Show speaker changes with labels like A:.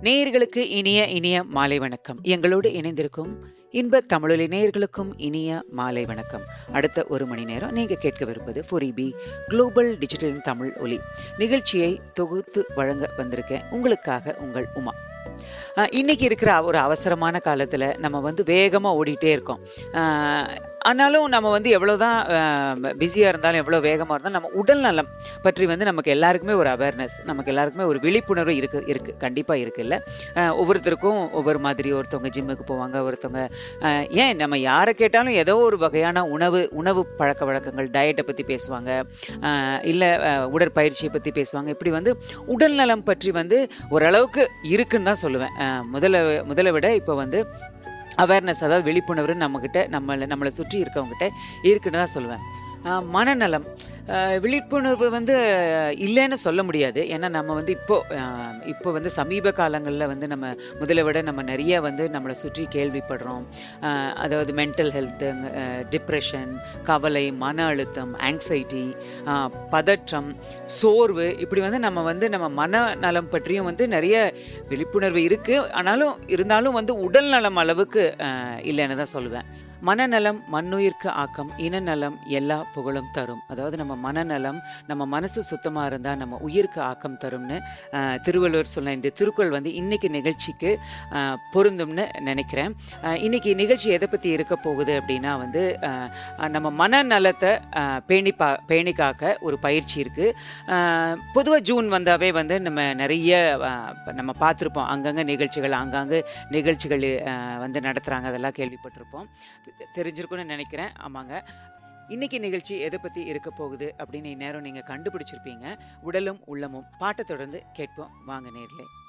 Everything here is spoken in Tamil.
A: நேயர்களுக்கு இனிய இனிய மாலை வணக்கம் எங்களோடு இணைந்திருக்கும் இன்ப தமிழொலி நேயர்களுக்கும் இனிய மாலை வணக்கம் அடுத்த ஒரு மணி நேரம் நீங்க கேட்கவிருப்பது ஃபொரிபி குளோபல் டிஜிட்டல் தமிழ் ஒலி நிகழ்ச்சியை தொகுத்து வழங்க வந்திருக்கேன் உங்களுக்காக உங்கள் உமா அஹ் இன்னைக்கு இருக்கிற ஒரு அவசரமான காலத்துல நம்ம வந்து வேகமா ஓடிட்டே இருக்கோம் அஹ் ஆனாலும் நம்ம வந்து எவ்வளவுதான் பிஸியா இருந்தாலும் எவ்வளவு வேகமா இருந்தாலும் நம்ம உடல் நலம் பற்றி வந்து நமக்கு எல்லாருக்குமே ஒரு அவேர்னஸ் நமக்கு எல்லாருக்குமே ஒரு விழிப்புணர்வு இருக்கு இருக்கு கண்டிப்பா இருக்குல்ல அஹ் ஒவ்வொருத்தருக்கும் ஒவ்வொரு மாதிரி ஒருத்தவங்க ஜிம்முக்கு போவாங்க ஒருத்தவங்க அஹ் ஏன் நம்ம யாரை கேட்டாலும் ஏதோ ஒரு வகையான உணவு உணவு பழக்க வழக்கங்கள் டயட்டை பத்தி பேசுவாங்க அஹ் இல்ல அஹ் உடற்பயிற்சியை பத்தி பேசுவாங்க இப்படி வந்து உடல் நலம் பற்றி வந்து ஓரளவுக்கு இருக்குன்னு தான் சொல்லுவேன் அஹ் முதல்ல முதல்ல விட இப்போ வந்து அவேர்னஸ் அதாவது விழிப்புணர்வு நம்மக்கிட்ட நம்மளை நம்மளை சுற்றி இருக்கவங்ககிட்ட இருக்குன்னு தான் சொல்லுவேன் அஹ் மனநலம் அஹ் விழிப்புணர்வு வந்து இல்லைன்னு சொல்ல முடியாது ஏன்னா நம்ம வந்து இப்போ அஹ் இப்போ வந்து சமீப காலங்களில் வந்து நம்ம முதலை விட நம்ம நிறைய வந்து நம்மளை சுற்றி கேள்விப்படுறோம் அஹ் அதாவது மென்டல் ஹெல்த்து டிப்ரெஷன் கவலை மன அழுத்தம் ஆங்ஸைட்டி பதற்றம் சோர்வு இப்படி வந்து நம்ம வந்து நம்ம மனநலம் பற்றியும் வந்து நிறைய விழிப்புணர்வு இருக்கு ஆனாலும் இருந்தாலும் வந்து உடல் நலம் அளவுக்கு அஹ் இல்லைன்னு தான் சொல்லுவேன் மனநலம் மண்ணுயிர்க்கு ஆக்கம் இனநலம் எல்லா புகழும் தரும் அதாவது நம்ம மனநலம் நம்ம மனசு சுத்தமா இருந்தா நம்ம உயிருக்கு ஆக்கம் தரும்னு அஹ், திருவள்ளுவர் சொன்ன இந்த திருக்குறள் வந்து இன்னைக்கு நிகழ்ச்சிக்கு அஹ், பொருந்தும்னு நினைக்கிறேன் அஹ், இன்னைக்கு நிகழ்ச்சி எதை பத்தி இருக்க போகுது அப்படின்னா வந்து அஹ், அஹ், நம்ம மனநலத்தை அஹ், பேணி பா பேணி காக்க ஒரு பயிற்சி இருக்கு பொதுவாக ஜூன் வந்தாவே வந்து நம்ம நிறைய அஹ், நம்ம பார்த்துருப்போம் அங்கங்க நிகழ்ச்சிகள் ஆங்காங்கு நிகழ்ச்சிகள் அஹ், வந்து நடத்துறாங்க அதெல்லாம் கேள்விப்பட்டிருப்போம் தெ- தெரிஞ்சிருக்கும்னு நினைக்கிறேன் ஆமாங்க இன்னைக்கு நிகழ்ச்சி எதை பத்தி இருக்க போகுது அப்படின்னு இந்நேரம் நீங்க கண்டுபிடிச்சிருப்பீங்க உடலும் உள்ளமும் பாட்டை தொடர்ந்து கேட்போம் வாங்க நேர்ல